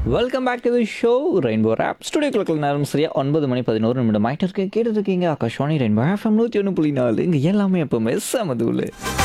welcome back to the show rainbow of studio கிளக்கில் நேரம் சரியா ஒன்பது மணி பதினோரு நிமிடம் ஆகிட்டு இருக்கு கேட்டு இருக்கீங்க ஆகாஷ்வாணி ரெயின்போ எஃப்எம் நூற்றி ஒன்று புள்ளி நாலு இங்கே எல்லாமே எப்பவுமே சமதூள்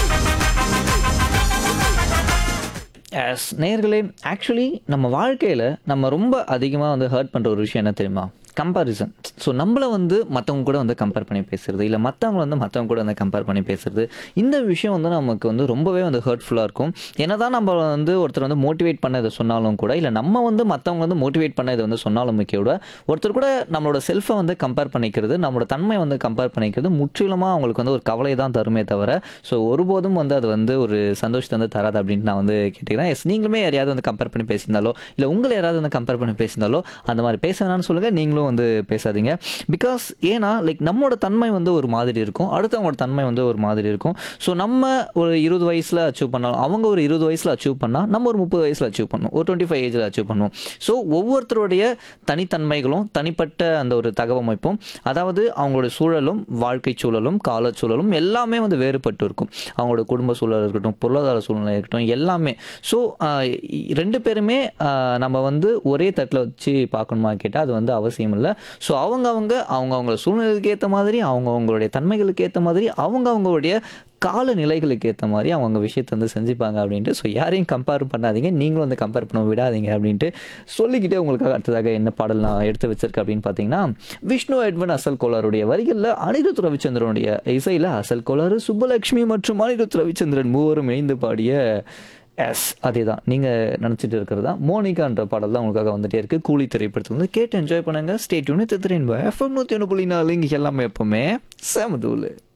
எஸ் நேர்களே ஆக்சுவலி நம்ம வாழ்க்கையில் நம்ம ரொம்ப அதிகமாக வந்து ஹர்ட் பண்ணுற ஒரு விஷயம் என்ன தெரியுமா கம்பாரிசன் ஸோ நம்மளை வந்து மற்றவங்க கூட வந்து கம்பேர் பண்ணி பேசுறது இல்லை மற்றவங்க வந்து மற்றவங்க கூட வந்து கம்பேர் பண்ணி பேசுறது இந்த விஷயம் வந்து நமக்கு வந்து ரொம்பவே வந்து ஹர்ட்ஃபுல்லாக இருக்கும் என்னதான் நம்ம வந்து ஒருத்தர் வந்து மோட்டிவேட் பண்ண இதை சொன்னாலும் கூட இல்லை நம்ம வந்து மற்றவங்க வந்து மோட்டிவேட் பண்ண இதை வந்து சொன்னாலும் கூட ஒருத்தர் கூட நம்மளோட செல்ஃபை வந்து கம்பேர் பண்ணிக்கிறது நம்மளோட தன்மை வந்து கம்பேர் பண்ணிக்கிறது முற்றிலுமாக அவங்களுக்கு வந்து ஒரு கவலை தான் தருமே தவிர ஸோ ஒருபோதும் வந்து அது வந்து ஒரு சந்தோஷத்தை வந்து தராது அப்படின்னு நான் வந்து கேட்டுக்கிறேன் எஸ் நீங்களுமே யாரையாவது வந்து கம்பேர் பண்ணி பேசியிருந்தாலோ இல்லை உங்களை யாராவது வந்து கம்பேர் பண்ணி பேசியிருந்தாலோ அந்த மாதிரி பேச வேணாம்னு சொல்லுங்கள் நீங்களும் வந்து பேசாதீங்க பிகாஸ் ஏன்னா லைக் நம்மளோட தன்மை வந்து ஒரு மாதிரி இருக்கும் அடுத்தவங்களோட தன்மை வந்து ஒரு மாதிரி இருக்கும் ஸோ நம்ம ஒரு இருபது வயசில் அச்சீவ் பண்ணாலும் அவங்க ஒரு இருபது வயசில் அச்சீவ் பண்ணால் நம்ம ஒரு முப்பது வயசில் அச்சீவ் பண்ணுவோம் ஒரு டுவெண்ட்டி ஃபைவ் ஏஜில் அச்சீவ் பண்ணுவோம் ஸோ ஒவ்வொருத்தருடைய தனித்தன்மைகளும் தனிப்பட்ட அந்த ஒரு தகவமைப்பும் அதாவது அவங்களோட சூழலும் வாழ்க்கை சூழலும் கால சூழலும் எல்லாமே வந்து வேறுபட்டு இருக்கும் அவங்களோட குடும்ப சூழல் இருக்கட்டும் பொருளாதார சூழ்நிலை இருக்கட்டும் எல்லாமே ஸோ ரெண்டு பேருமே ஆஹ், நம்ம வந்து ஒரே தட்டில் வச்சு பார்க்கணுமா கேட்டால் அது வந்து அவசியம் இல்லை ஸோ அவங்க அவங்க அவங்க அவங்க சூழ்நிலைக்கு ஏற்ற மாதிரி அவங்க அவங்களுடைய தன்மைகளுக்கு ஏற்ற மாதிரி அவங்க அவங்களுடைய கால நிலைகளுக்கு ஏற்ற மாதிரி அவங்க விஷயத்தை வந்து செஞ்சுப்பாங்க அப்படின்ட்டு ஸோ யாரையும் கம்பேர் பண்ணாதீங்க நீங்களும் வந்து கம்பேர் பண்ண விடாதீங்க அப்படின்ட்டு சொல்லிக்கிட்டே உங்களுக்காக அடுத்ததாக என்ன பாடல் நான் எடுத்து வச்சிருக்கேன் அப்படின்னு பார்த்தீங்கன்னா விஷ்ணு எட்வன் அசல் கோளாருடைய வரிகளில் அனிருத் ரவிச்சந்திரனுடைய இசையில் அசல் கோளாறு சுப்பலட்சுமி மற்றும் அனிருத் ரவிச்சந்திரன் மூவரும் இணைந்து பாடிய எஸ் அதே தான் நீங்கள் நினச்சிட்டு இருக்கிறது தான் மோனிகான்ற பாடல் தான் உங்களுக்காக வந்துட்டே இருக்குது கூலி திரைப்படத்தில் வந்து கேட்டு என்ஜாய் பண்ணுங்கள் ஸ்டேட்யூனு தித்திரின் எஃப்எம் நூற்றி ஒன்று புள்ளி நாலு இங்கே எல்லாமே எப்பவுமே செமதூள்